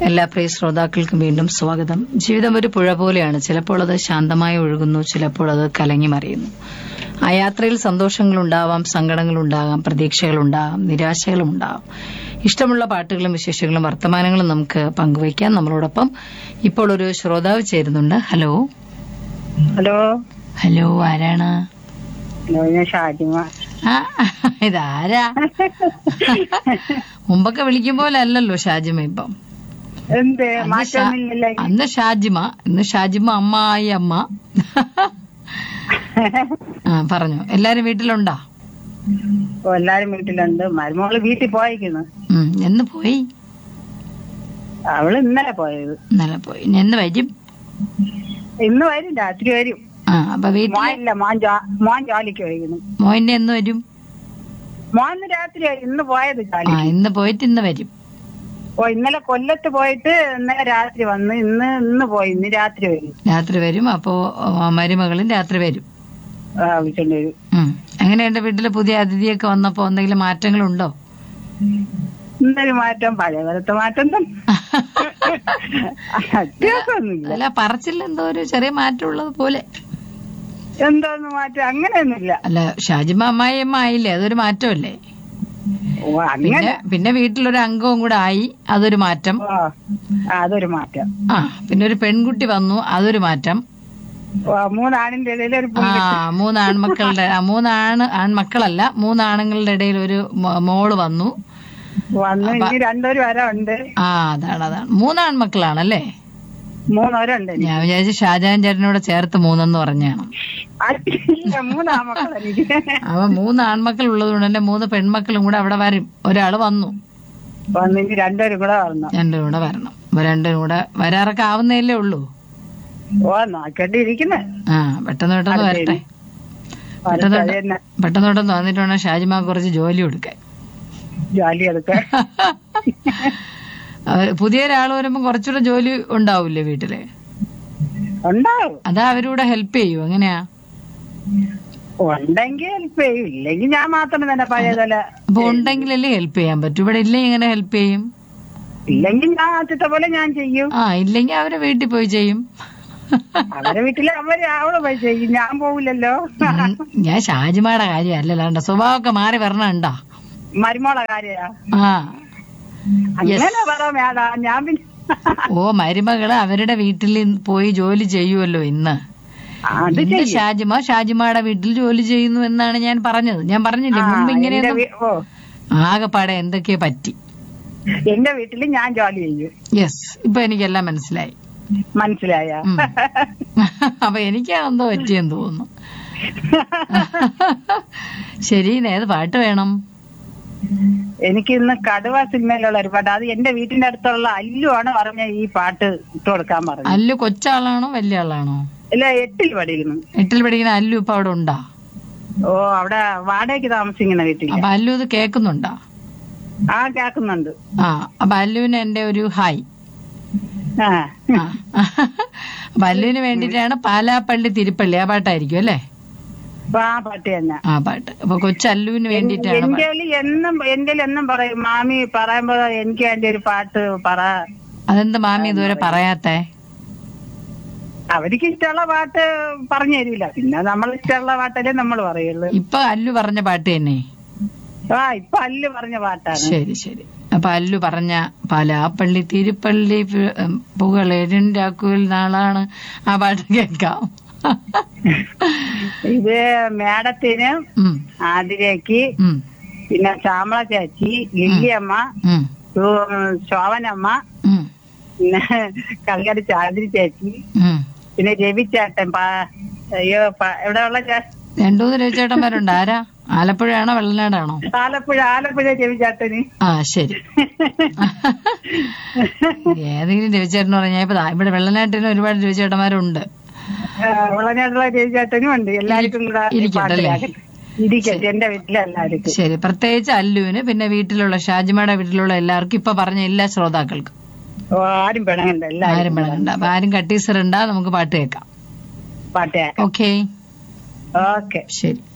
എല്ലാ പ്രിയ ശ്രോതാക്കൾക്കും വീണ്ടും സ്വാഗതം ജീവിതം ഒരു പുഴ പോലെയാണ് ചിലപ്പോൾ അത് ശാന്തമായി ഒഴുകുന്നു ചിലപ്പോൾ അത് കലങ്ങി മറിയുന്നു ആ യാത്രയിൽ സന്തോഷങ്ങളുണ്ടാവാം സങ്കടങ്ങളുണ്ടാകാം പ്രതീക്ഷകളുണ്ടാകാം നിരാശകളുണ്ടാകാം ഇഷ്ടമുള്ള പാട്ടുകളും വിശേഷങ്ങളും വർത്തമാനങ്ങളും നമുക്ക് പങ്കുവയ്ക്കാം നമ്മളോടൊപ്പം ഇപ്പോൾ ഒരു ശ്രോതാവ് ചേരുന്നുണ്ട് ഹലോ ഹലോ ഹലോ ആരാണ് ഹലോ ഞാൻ ഷാജിമ ആ ഇതാരാ മുമ്പൊക്കെ വിളിക്കും പോലെ അല്ലല്ലോ ഷാജിമ ഇപ്പം എന്ത് അന്ന് ഷാ- മാറ്റമൊന്നുമില്ലല്ലേ അന്ന് ഷാജിമ ഇന്ന് ഷാജിമ അമ്മായി അമ്മ ആ പറഞ്ഞു എല്ലാരും വീട്ടിലുണ്ടോ ഓ, എല്ലാരും വീട്ടിലുണ്ട് മരുമോള് വീട്ടിൽ പോയിരിക്കുന്നു ഉം, എന്ന് പോയി അവള് ഇന്നലെ പോയത് ഇന്നലെ പോയി ഇനി എന്ന് വരും ഇന്ന് വരും രാത്രി വരും ആ അപ്പൊ വീട്ടിൽ മോനില്ല മോൻ ജോ- മോൻ ജോലിക്ക് പോയിരിക്കുന്നു മോയിന്റെ എന്ന് വരും മോൻ ഇന്ന് രാത്രി വരും ഇന്ന് പോയത് ആ ജോലി ഇന്ന് പോയിട്ട് ഇന്ന് വരും ഓ ഇന്നലെ കൊല്ലത്ത് പോയിട്ട് ഇന്നലെ രാത്രി വന്ന് ഇന്ന് ഇന്ന് പോയി ഇന്ന് രാത്രി വരും രാത്രി വരും അപ്പോ ആ, മരുമകളും രാത്രി വരും ആ വിളിച്ചോണ്ട് വരും ഉം. എങ്ങനെയുണ്ട് വീട്ടില് പുതിയ അതിഥിയൊക്കെ വന്നപ്പോ എന്തെങ്കിലും മാറ്റങ്ങളുണ്ടോ ഇന്നൊരു മാറ്റം പഴയ കാലത്തെ മാറ്റം തന്നെ വ്യത്യാസമൊന്നുമില്ല അല്ല പറച്ചിൽ എന്തോ ഒരു ചെറിയ മാറ്റം ഉള്ളത് പോലെ എന്തോന്ന് മാറ്റം അങ്ങനെയൊന്നുമില്ല അല്ല ഷാജിമ അമ്മായി അമ്മ ആയില്ലേ അതൊരു മാറ്റമല്ലേ ഓ പിന്നെ അങ്ങനെ പിന്നെ വീട്ടിലൊരു അംഗവും കൂടെ ആയി അതൊരു മാറ്റം ഓ, ആ, അതൊരു മാറ്റം ആ പിന്നെ ഒരു പെൺകുട്ടി വന്നു അതൊരു മാറ്റം ഓ, മൂന്നാണിന്റെ ഇടയിൽ ഒരു ആ മൂന്ന് ആൺമക്കളുടെ ആ, മൂന്നാണ് ആൺമക്കളല്ല മൂന്നാണുങ്ങളുടെ ഇടയിൽ ഒരു മോ- മോള് വന്നു വന്ന് ഇനി രണ്ടൊരു വര ഉണ്ട് ആ അതാണ് അതാണ് മൂന്ന് ആൺമക്കളാണല്ലേ മൂന്നവരുണ്ട് ഇനി. ഞാൻ വിചാരിച്ചു ഷാജഹാൻ ചേട്ടനോട് ചേർത്ത് മൂന്നെന്ന് പറഞ്ഞാണ് ഇല്ല, മൂന്നാ മക്കൾ എനിക്ക് അവ മൂന്ന് ആൺമക്കൾ ഉള്ളതുകൊണ്ട് തന്നെ മൂന്ന് പെൺമക്കളും കൂടെ അവിടെ വരും ഒരാള് വന്നു വന്ന് ഇനി രണ്ടുപേരും കൂടെ വരണം രണ്ടും കൂടെ വരണം അപ്പൊ രണ്ടും കൂടെ വരാറൊക്കെ ആവുന്നതല്ലേ ഉള്ളൂ ഓ നോക്കേണ്ടി ഇരിക്കുന്നു ആ പെട്ടെന്ന് പെട്ടെന്ന് വരട്ടെ പെട്ടെന്ന് പെട്ടെന്ന് പെട്ടെന്ന് പെട്ടെന്ന് വന്നിട്ട് വേണം ഷാജിമാ കുറച്ച് ജോലി കൊടുക്കാൻ ജോലി എടുക്കാൻ അവര് പുതിയ ഒരാൾ വരുമ്പോ കുറച്ചുകൂടെ ജോലി ഉണ്ടാവൂലേ വീട്ടില് ഉണ്ടാവും അതാ അവരൂടെ ഹെൽപ്പ് ചെയ്യൂ എങ്ങനെയാ ഉണ്ടെങ്കിൽ ഹെൽപ്പ് ചെയ്യും ഇല്ലെങ്കിൽ ഞാൻ മാത്രം തന്നെ പഴയതല്ല അപ്പൊ ഉണ്ടെങ്കിലല്ലേ ഹെൽപ്പ് ചെയ്യാൻ പറ്റൂ ഇവിടെ ഇല്ലെങ്കിൽ എങ്ങനെ ഹെൽപ്പ് ചെയ്യും ഇല്ലെങ്കിൽ ഞാൻ ആദ്യത്തെ പോലെ ഞാൻ ചെയ്യും ആ ഇല്ലെങ്കിൽ അവരെ വീട്ടിൽ പോയി ചെയ്യും അവരെ വീട്ടില് അവര് അവള് പോയി ചെയ്യും ഞാൻ പോവില്ലല്ലോ ഉം, ഞാൻ ഷാജിമായുടെ കാര്യം അല്ലല്ലാണ്ട സ്വഭാവമൊക്കെ മാറി വരണുണ്ടോ മരുമോളെ കാര്യ ആ അങ്ങനെ പറ മേടാ ഞാൻ പിന്നെ ഓ മരുമകള് അവരുടെ വീട്ടിൽ പോയി ജോലി ചെയ്യുമല്ലോ ഇന്ന് അത് ഇന്ന് ഷാജിമ ഷാജിമയുടെ വീട്ടിൽ ജോലി ചെയ്യുന്നു എന്നാണ് ഞാൻ പറഞ്ഞത് ഞാൻ പറഞ്ഞില്ലേ മുമ്പ് എന്റെ ഇങ്ങനെയൊന്നും വീ- ഓ ആകെപ്പാടെ എന്തൊക്കെയോ പറ്റി എന്റെ വീട്ടില് ഞാൻ ജോലി ചെയ്യും യെസ് ഇപ്പൊ എനിക്കെല്ലാം മനസ്സിലായി മനസ്സിലായ ഉം. അപ്പൊ എനിക്കാണെന്തോ പറ്റിയെന്ന് തോന്നുന്നു ശരി ഇന്ന് ഏത് പാട്ട് വേണം എനിക്ക് ഇന്ന് കടുവ സിനിമയിലുള്ള ഒരു പാട്ട് അത് എന്റെ വീട്ടിന്റെ അടുത്തുള്ള അല്ലുവാണ് പറഞ്ഞ ഈ പാട്ട് ഇട്ട് കൊടുക്കാൻ പറഞ്ഞു അല്ലു കൊച്ചാളാണോ വലിയ ആളാണോ ഇല്ല എട്ടിൽ പഠിക്കുന്നു എട്ടിൽ പഠിക്കുന്ന അല്ലു ഇപ്പൊ അവിടെ ഉണ്ടാ ഓ അവിടെ വാടകയ്ക്ക് താമസിക്കുന്ന വീട്ടിൽ അപ്പൊ അല്ലു ഇത് കേൾക്കുന്നുണ്ടാ ആ കേക്കുന്നുണ്ട് ആ അപ്പൊ അല്ലുവിന് എന്റെ ഒരു ഹായ് ആ ആ അപ്പൊ അല്ലുവിന് വേണ്ടിയിട്ടാണ് പാലാപ്പള്ളി തിരുപ്പള്ളി ആ പാട്ടായിരിക്കും അല്ലേ അപ്പൊ ആ പാട്ട് തന്നെ ആ പാട്ട് അപ്പൊ കൊച്ചല്ലുവിന് വേണ്ടിയിട്ടാണ് പാ- എന്റെ എന്നും എന്റെ എന്നും പറയും മാമി പറയുമ്പോ എനിക്ക് വേണ്ടി ഒരു പാട്ട് പറ അതെന്ത് മാമി ഇതുവരെ പറയാത്തേ അവർക്ക് ഇഷ്ടമുള്ള പാട്ട് പറഞ്ഞു തരില്ല പിന്നെ നമ്മൾ ഇഷ്ടമുള്ള പാട്ടല്ലേ നമ്മൾ പറയുള്ളൂ ഇപ്പൊ അല്ലു പറഞ്ഞ പാട്ട് തന്നെ ആ ഇപ്പൊ അല്ല് പറഞ്ഞ പാട്ടാണ് ശരി ശരി അപ്പൊ അല്ലു പറഞ്ഞ പാലാപ്പള്ളി തിരുപ്പള്ളി പുകളേരുണ്ടാക്കുവിൽ നാളാണ് ആ പാട്ട് കേൾക്കാം ഇത് മേഡത്തിന് ഉം, ആതിരയ്ക്ക് ഉം, പിന്നെ ശ്യാമള ചേച്ചി ലില്ലിയമ്മ ഉം, സു- ശോഭനമ്മ ഉം, പിന്നെ കളിക്കാട് ചാതിരി ചേച്ചി ഉം. പിന്നെ രവിചേട്ടൻ പാ- അയ്യോ പ- എവിടെയുള്ള ചേ- രണ്ടൂന്ന് രവിചേട്ടന്മാരുണ്ട് ആരാ ആലപ്പുഴയാണോ വെള്ളനാടാണോ ആലപ്പുഴ ആലപ്പുഴ രവിചേട്ടന് ആ ശരി ഏതെങ്കിലും രവിചേട്ടൻ പറഞ്ഞാൽ ഇപ്പൊ ദാ ഇവിടെ വെള്ളനാട്ടിന് ഒരുപാട് രവിചേട്ടന്മാരുണ്ട് ഉളനാട്ടുള്ള രവിചേട്ടനും ഉണ്ട് എല്ലാവർക്കും കൂടെ ഈ ഇരിക്കട്ടെ പാട്ട് അല്ലേ? കേൾക്കട്ടെ. ഇരിക്കട്ടെ എന്റെ വീട്ടിലെല്ലാവർക്കും ശരി പ്രത്യേകിച്ച് അല്ലുവിന് പിന്നെ വീട്ടിലുള്ള ഷാജിമയുടെ വീട്ടിലുള്ള എല്ലാവർക്കും ഇപ്പൊ പറഞ്ഞ എല്ലാ ശ്രോതാക്കൾക്കും ഓ, ആരും പിണങ്ങണ്ട എല്ലാവരും ആരും വേണ്ട അപ്പൊ ആരും കട്ടീസറുണ്ടാ നമുക്ക് പാട്ട് കേൾക്കാം പാട്ട് കേൾക്കാം ഓക്കെ ഓക്കെ ശരി